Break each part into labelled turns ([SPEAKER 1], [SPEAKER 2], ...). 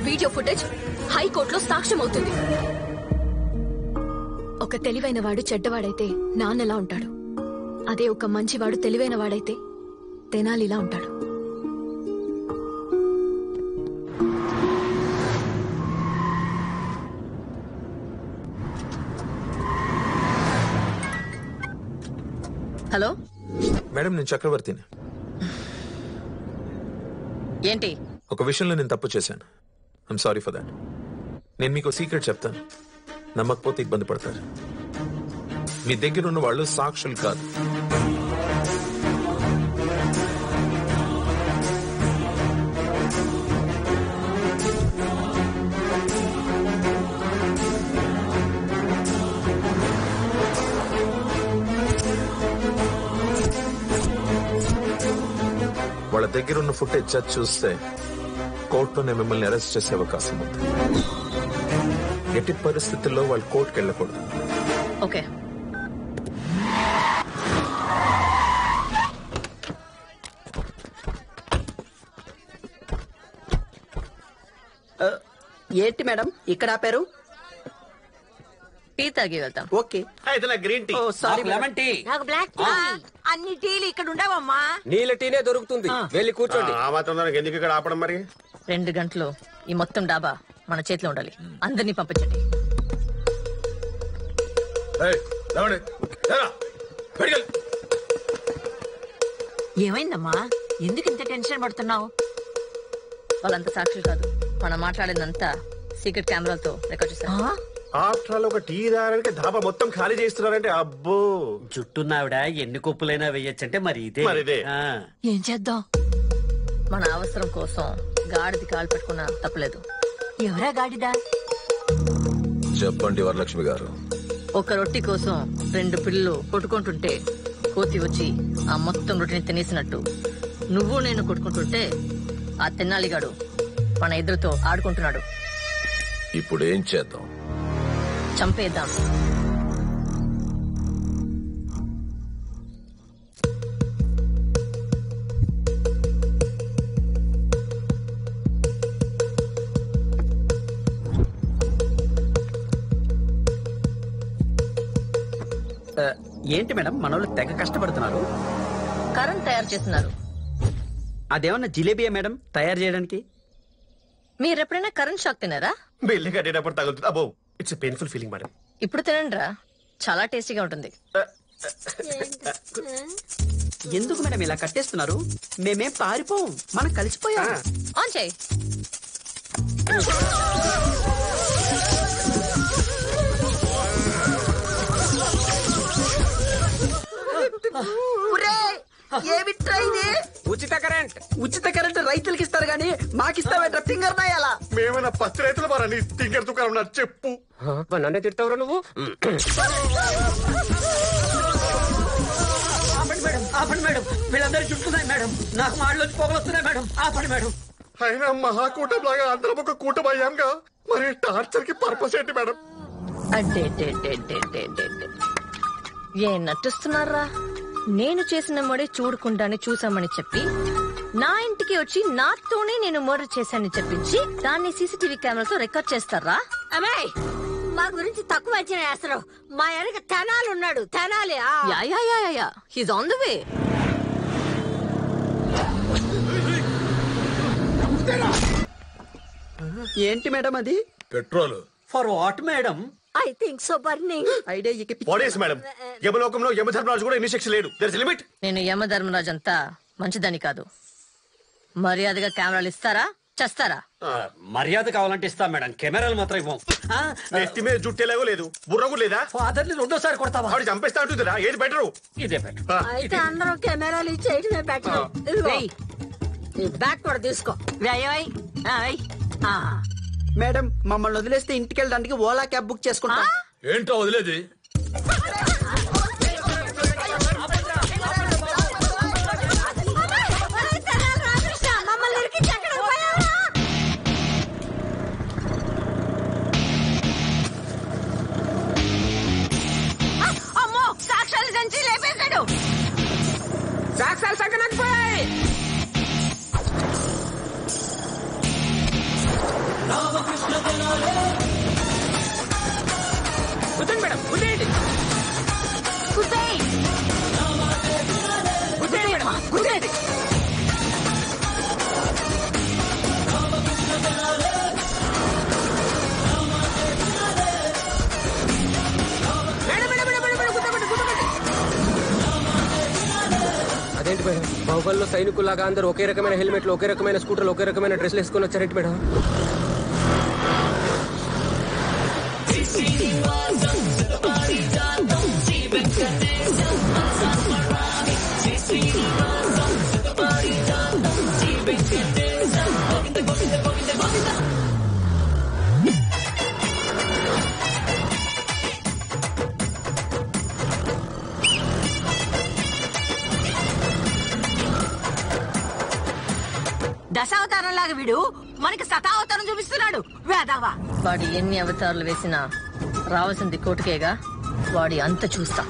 [SPEAKER 1] Video footage హైకోర్టులో సాక్ష్యం అవుతుంది ఒక తెలివైన వాడు చెడ్డవాడైతే నాన్నలా ఉంటాడు అదే ఒక మంచివాడు తెలివైన వాడైతే తెనాలిలా ఉంటాడు
[SPEAKER 2] హలో
[SPEAKER 3] మేడం నేను చక్రవర్తిని
[SPEAKER 2] ఏంటి
[SPEAKER 3] ఒక విషయంలో నేను తప్పు చేశాను ఐమ్ సారీ ఫర్ దాట్ నేను మీకు సీక్రెట్ చెప్తాను నమ్మకపోతే ఇబ్బంది పడతారు మీ దగ్గర ఉన్న వాళ్ళు సాక్షులు కాదు వాళ్ళ దగ్గర ఉన్న ఫుటేజ్ చచ్చి చూస్తే కోర్టులోనే మిమ్మల్ని అరెస్ట్ చేసే అవకాశం ఉంది ఎట్టి పరిస్థితుల్లో వాళ్ళు కోర్టుకు వెళ్ళకూడదు
[SPEAKER 2] ఓకే
[SPEAKER 4] ఏంటి మేడం ఇక్కడ ఆపారు
[SPEAKER 2] టీ తాగి వెళ్తాం
[SPEAKER 4] ఓకే
[SPEAKER 5] అయితే నాకు green tea
[SPEAKER 4] oh sorry
[SPEAKER 6] lemon tea
[SPEAKER 7] నాకు బ్లాక్ టీ అన్ని టీలు ఇక్కడ ఉండవమ్మా
[SPEAKER 6] నీళ్ళ టీనే దొరుకుతుంది వెళ్ళి కూర్చోండి
[SPEAKER 5] ఆ మాత్రం దానికి ఎందుకు ఇక్కడ ఆపడం మరి
[SPEAKER 2] రెండు గంటలు ఈ మొత్తం డాబా మన చేతిలో ఉండాలి అందరినీ పంపించండి
[SPEAKER 7] ఏమైందమ్మా ఎందుకు ఇంత టెన్షన్ పడుతున్నావు
[SPEAKER 2] వాళ్ళంతా సాక్షులు కాదు మనం మాట్లాడిందంతా సీక్రెట్ కెమెరాలతో రికార్డ్ చేశారు
[SPEAKER 5] ఆఫ్టర్ ఆల్ ఒక టీ దారానికి ధాబా మొత్తం ఖాళీ చేస్తున్నారంటే అబ్బో
[SPEAKER 6] జుట్టున్నావిడ ఎన్ని కొప్పులైనా వేయొచ్చంటే మరి ఇదే
[SPEAKER 5] మరి ఇదే.
[SPEAKER 6] ఆ.
[SPEAKER 7] ఏం చేద్దాం
[SPEAKER 2] మన అవసరం కోసం గాడిది కాలు పెట్టుకున్నా తప్పలేదు
[SPEAKER 7] ఎవరా గాడిదా
[SPEAKER 3] చెప్పండి వరలక్ష్మి గారు
[SPEAKER 2] ఒక రొట్టి కోసం రెండు పిల్లలు కొట్టుకుంటుంటే కోతి వచ్చి ఆ మొత్తం రొట్టిని తినేసినట్టు నువ్వు నేను కొట్టుకుంటుంటే ఆ తెన్నాలిగాడు మన ఇద్దరితో ఆడుకుంటున్నాడు
[SPEAKER 3] ఇప్పుడు ఏం చేద్దాం
[SPEAKER 2] చంపేద్దాం
[SPEAKER 4] ఆ, ఏంటి మేడం మనోళ్ళు తెగ కష్టపడుతున్నారు
[SPEAKER 2] కరెంట్ తయారు చేస్తున్నారు
[SPEAKER 4] అదేమన్నా జిలేబియా మేడం తయారు చేయడానికి
[SPEAKER 2] మీరు ఎప్పుడైనా కరెంట్ షాక్ తినారా
[SPEAKER 5] బిల్లు కట్టేటప్పుడు తగులుతుంది అబ్బో ఇట్స్ పెయిన్ఫుల్ ఫీలింగ్ మేడం
[SPEAKER 2] ఇప్పుడు తినండిరా చాలా టేస్టీగా ఉంటుంది
[SPEAKER 4] ఎందుకు మేడం ఇలా కట్టేస్తున్నారు మేమేం పారిపోం మనం కలిసిపోయాం
[SPEAKER 2] ఆన్ చేయి
[SPEAKER 4] ఏమిట్రా ఇది
[SPEAKER 6] ఉచిత కరెంట్
[SPEAKER 4] ఉచిత కరెంట్ రైతులకి ఇస్తారు గానీ మాకిస్తావేంట్రా ఫింగర్ నాయాలా
[SPEAKER 5] మేమైనా పత్తి రైతులు మారా నీ తింగర్ దుకాణం నాకు చెప్పు
[SPEAKER 6] నన్నే తిడతావురా నువ్వు
[SPEAKER 4] ఆపండి మేడం ఆపండి మేడం వీళ్ళందరూ చుట్టున్నాయి మేడం నాకు మాటలోంచి పొగలొస్తున్నాయి మేడం ఆపండి మేడం
[SPEAKER 5] అయినా మహాకూటం లాగా అందరం ఒక కూటమి అయ్యాంగా మరి టార్చర్ కి పర్పస్ ఏంటి మేడం
[SPEAKER 2] అడ్డెడ్డెడ్డెడ్డెడ్డెడ్డెడ్డె. ఏం నటిస్తున్నారా నేను చేసిన మడి చూడకుండానే చూసామని చెప్పి నా ఇంటికి వచ్చి నాతోనే నేను మర్డర్ చేశానని చెప్పించి దాన్ని సీసీటీవీ కెమెరాతో రికార్డ్ చేస్తారా
[SPEAKER 7] అమ్మాయి మా గురించి తక్కువ వచ్చిన అసలు మా వెనక తెనాలి ఉన్నాడు తెనాలి ఆ.
[SPEAKER 2] Yeah yeah yeah yeah yeah he's on the way
[SPEAKER 4] ఏంటి మేడం అది
[SPEAKER 3] petrol
[SPEAKER 4] for what madam
[SPEAKER 7] I think so burning
[SPEAKER 4] idea ఇక
[SPEAKER 5] వాడేసి మేడం యమలోకంలో యమధర్మరాజు కూడా ఎన్ని శిక్ష లేడు దర్ లిమిట్
[SPEAKER 2] నేను యమధర్మరాజ్ అంతా మంచిదని కాదు మర్యాదగా కెమెరాలు ఇస్తారా చేస్తారా
[SPEAKER 6] మర్యాద కావాలంటే ఇస్తాం మేడం కెమెరాలు మాత్రం ఇవ్వం
[SPEAKER 5] నెత్తి మీద జుట్టేలాగో లేదు బుర్ర కూడా లేదా
[SPEAKER 4] ఫాదర్ ని రెండోసారి కొడతావా
[SPEAKER 5] ఆవిడ చంపేస్తా ఉంటుందిరా ఏది బెటరు
[SPEAKER 6] ఇదే పెట్టు
[SPEAKER 7] అయితే అందరం కెమెరాలు ఇచ్చేయటమే బెటర్ ఇదిగో ఈ బ్యాగ్ కూడా తీసుకో వేయ్, వేయ్. ఆ, వేయ్. ఆ.
[SPEAKER 4] మేడం మమ్మల్ని వదిలేస్తే ఇంటికి వెళ్ళడానికి ఓలా క్యాబ్ బుక్ చేసుకుంటా
[SPEAKER 3] ఏంటో వదిలేది
[SPEAKER 7] మమ్మల్ని ఇరికించి ఎక్కడికి పోయావా? ఆ, అమ్మో సాక్షాలు సంచి లేపేశాడు
[SPEAKER 6] సాక్సాలు సంకనాకపోయాయి
[SPEAKER 4] నా
[SPEAKER 8] బాహుబలిలో సైనికుల్లాగా అందరూ ఒకే రకమైన హెల్మెట్లు ఒకే రకమైన స్కూటర్లు ఒకే రకమైన డ్రెస్లు వేసుకొని వచ్చారంటే మేడం
[SPEAKER 7] దశావతారం లాగా వీడు మనకి శతావతారం చూపిస్తున్నాడు వేదావా
[SPEAKER 2] వాడు ఎన్ని అవతారాలు వేసినా రావాల్సింది కోటికేగా వాడి అంత చూస్తా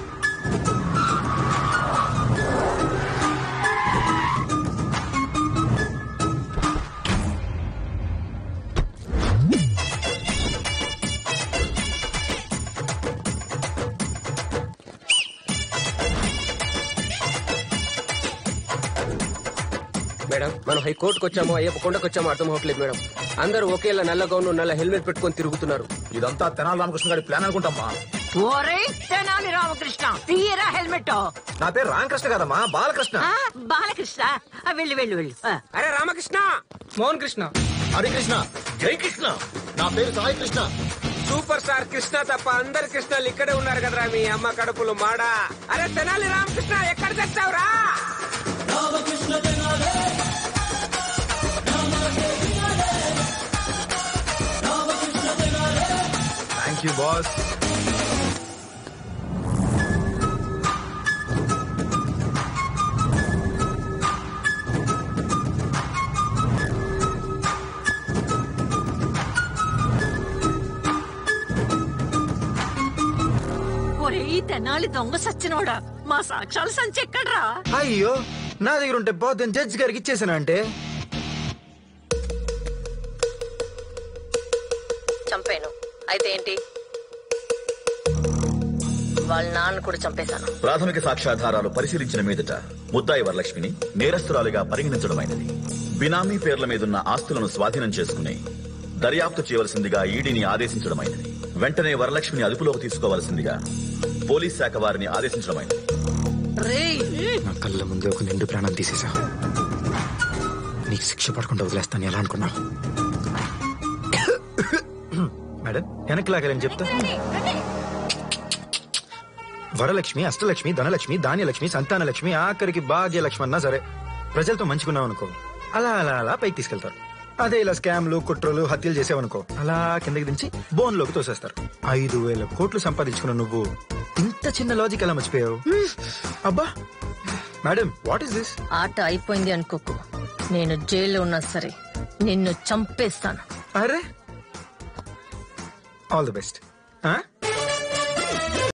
[SPEAKER 8] మేడం మనం హైకోర్టుకు వచ్చామో అయ్యప్ప కొండకు వచ్చామో అర్థం అవ్వట్లేదు మేడం అందరూ ఒకేలా నల్ల గౌను నల్ల హెల్మెట్ పెట్టుకొని తిరుగుతున్నారు
[SPEAKER 5] ఇదంతా తెనాలి రామకృష్ణ గారి ప్లాన్ అనుకుంటామ్మా
[SPEAKER 7] ఓరే తెనాలి రామకృష్ణ తీయరా హెల్మెట్
[SPEAKER 5] నా పేరు రామకృష్ణ కదమ్మా బాలకృష్ణ
[SPEAKER 7] ఆ, బాలకృష్ణ ఆ, వెళ్ళు వెళ్ళు వెళ్ళు ఆ.
[SPEAKER 8] అరే రామకృష్ణ మోహన్ కృష్ణ
[SPEAKER 5] హరి కృష్ణ జై కృష్ణ నా పేరు సాయి కృష్ణ
[SPEAKER 8] సూపర్ స్టార్ కృష్ణ తప్ప అందరు కృష్ణలు ఇక్కడే ఉన్నారు కదరా మీ అమ్మ కడుపులు మాడా అరే తెనాలి రామకృష్ణ ఎక్కడ తెచ్చావురా
[SPEAKER 5] థ్యాంక్ యూ బాస్
[SPEAKER 7] ఒరే ఈ తెనాలి దొంగ సచ్చినోడా మా సాక్ష్యాలు సంచి ఎక్కడ్రా
[SPEAKER 5] అయ్యో నా దగ్గర ఉంటే పోతే జడ్జి గారికి ఇచ్చేసాను అంటే
[SPEAKER 2] చంపాను అయితే ఏంటి వాళ్ళ నాన్న కూడా చంపేశాను
[SPEAKER 9] ప్రాథమిక సాక్ష్యాధారాలు పరిశీలించిన మీదట ముద్దాయి వరలక్ష్మిని నేరస్తురాలిగా పరిగణించడమైనది బినామీ పేర్ల మీదున్న ఆస్తులను స్వాధీనం చేసుకుని దర్యాప్తు చేయవలసిందిగా ఈడీని ఆదేశించడమైనది వెంటనే వరలక్ష్మిని అదుపులోకి తీసుకోవలసిందిగా పోలీస్ శాఖ వారిని ఆదేశించడమైనది
[SPEAKER 2] రేయ్
[SPEAKER 5] నా కళ్ళ ముందే ఒక నిండు ప్రాణం తీసేసా నీకు శిక్ష పడకుండా వదిలేస్తాను ఎలా అనుకున్నావు మేడం వెనక్కి లాగాలని చెప్తా వరలక్ష్మి అష్టలక్ష్మి ధనలక్ష్మి ధాన్యలక్ష్మి సంతానలక్ష్మి ఆఖరికి భాగ్యలక్ష్మి అన్నా సరే ప్రజలతో మంచుకున్నావు అనుకో అలా అలా అలా పైకి తీసుకెళ్తారు అదే ఇలా స్కామ్లు కుట్రలు హత్యలు చేసావనుకో అలా కిందకి దించి బోన్ లోకి తోసేస్తారు ఐదు వేల కోట్లు సంపాదించుకున్న నువ్వు ఇంత చిన్న లాజిక్ ఎలా మర్చిపోయావు అబ్బా మేడం వాట్ ఇస్ దిస్
[SPEAKER 2] ఆట అయిపోయింది అనుకోకు నేను జైల్లో ఉన్నా సరే నిన్ను చంపేస్తాను
[SPEAKER 5] అరే ఆల్ ది బెస్ట్